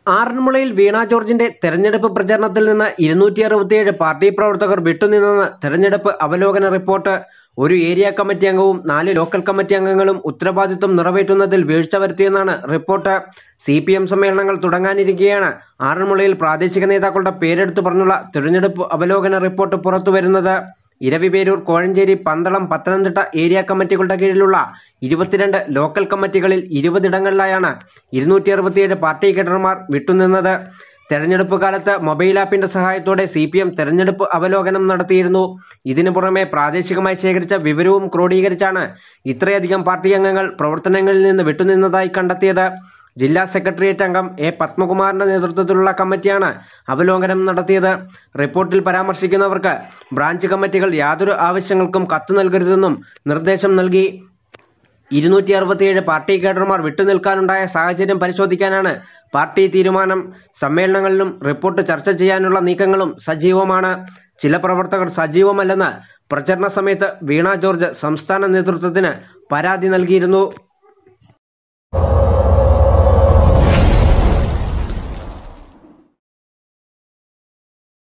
ആറന്മുളയിൽ വീണ ജോർജിന്റെ തെരഞ്ഞെടുപ്പ് പ്രചരണത്തിൽ നിന്ന് ഇരുന്നൂറ്റി അറുപത്തിയേഴ് പാർട്ടി പ്രവർത്തകർ വിട്ടുനിന്നെന്ന് തെരഞ്ഞെടുപ്പ് അവലോകന റിപ്പോർട്ട് ഒരു ഏരിയ കമ്മിറ്റി അംഗവും നാല് ലോക്കൽ കമ്മിറ്റി അംഗങ്ങളും ഉത്തരവാദിത്വം നിറവേറ്റുന്നതിൽ വീഴ്ച വരുത്തിയെന്നാണ് റിപ്പോർട്ട് സി പി എം സമ്മേളനങ്ങൾ തുടങ്ങാനിരിക്കെയാണ് ആറന്മുളയിൽ പ്രാദേശിക നേതാക്കളുടെ പേരെടുത്തു പറഞ്ഞുള്ള തെരഞ്ഞെടുപ്പ് അവലോകന റിപ്പോർട്ട് പുറത്തുവരുന്നത് ഇരവിപേരൂർ കോഴഞ്ചേരി പന്തളം പത്തനംതിട്ട ഏരിയ കമ്മിറ്റികളുടെ കീഴിലുള്ള ഇരുപത്തിരണ്ട് ലോക്കൽ കമ്മിറ്റികളിൽ ഇരുപതിടങ്ങളിലായാണ് ഇരുന്നൂറ്റി അറുപത്തിയേഴ് പാർട്ടി കേഡർമാർ വിട്ടുനിന്നത് തെരഞ്ഞെടുപ്പ് കാലത്ത് മൊബൈൽ ആപ്പിന്റെ സഹായത്തോടെ സി പി എം തെരഞ്ഞെടുപ്പ് അവലോകനം നടത്തിയിരുന്നു ഇതിനു പുറമെ പ്രാദേശികമായി ശേഖരിച്ച വിവരവും ക്രോഡീകരിച്ചാണ് ഇത്രയധികം പാർട്ടി അംഗങ്ങൾ പ്രവർത്തനങ്ങളിൽ നിന്ന് വിട്ടുനിന്നതായി കണ്ടെത്തിയത് ജില്ലാ സെക്രട്ടേറിയറ്റ് അംഗം എ പത്മകുമാറിന്റെ നേതൃത്വത്തിലുള്ള കമ്മിറ്റിയാണ് അവലോകനം നടത്തിയത് റിപ്പോർട്ടിൽ പരാമർശിക്കുന്നവർക്ക് ബ്രാഞ്ച് കമ്മിറ്റികൾ യാതൊരു ആവശ്യങ്ങൾക്കും കത്ത് നൽകരുതെന്നും നിർദ്ദേശം നൽകി ഇരുന്നൂറ്റി അറുപത്തിയേഴ് പാർട്ടി കേഡർമാർ വിട്ടുനിൽക്കാനുണ്ടായ സാഹചര്യം പരിശോധിക്കാനാണ് പാർട്ടി തീരുമാനം സമ്മേളനങ്ങളിലും റിപ്പോർട്ട് ചർച്ച ചെയ്യാനുള്ള നീക്കങ്ങളും സജീവമാണ് ചില പ്രവർത്തകർ സജീവമല്ലെന്ന് പ്രചരണ സമയത്ത് വീണ ജോർജ് സംസ്ഥാന നേതൃത്വത്തിന് പരാതി നൽകിയിരുന്നു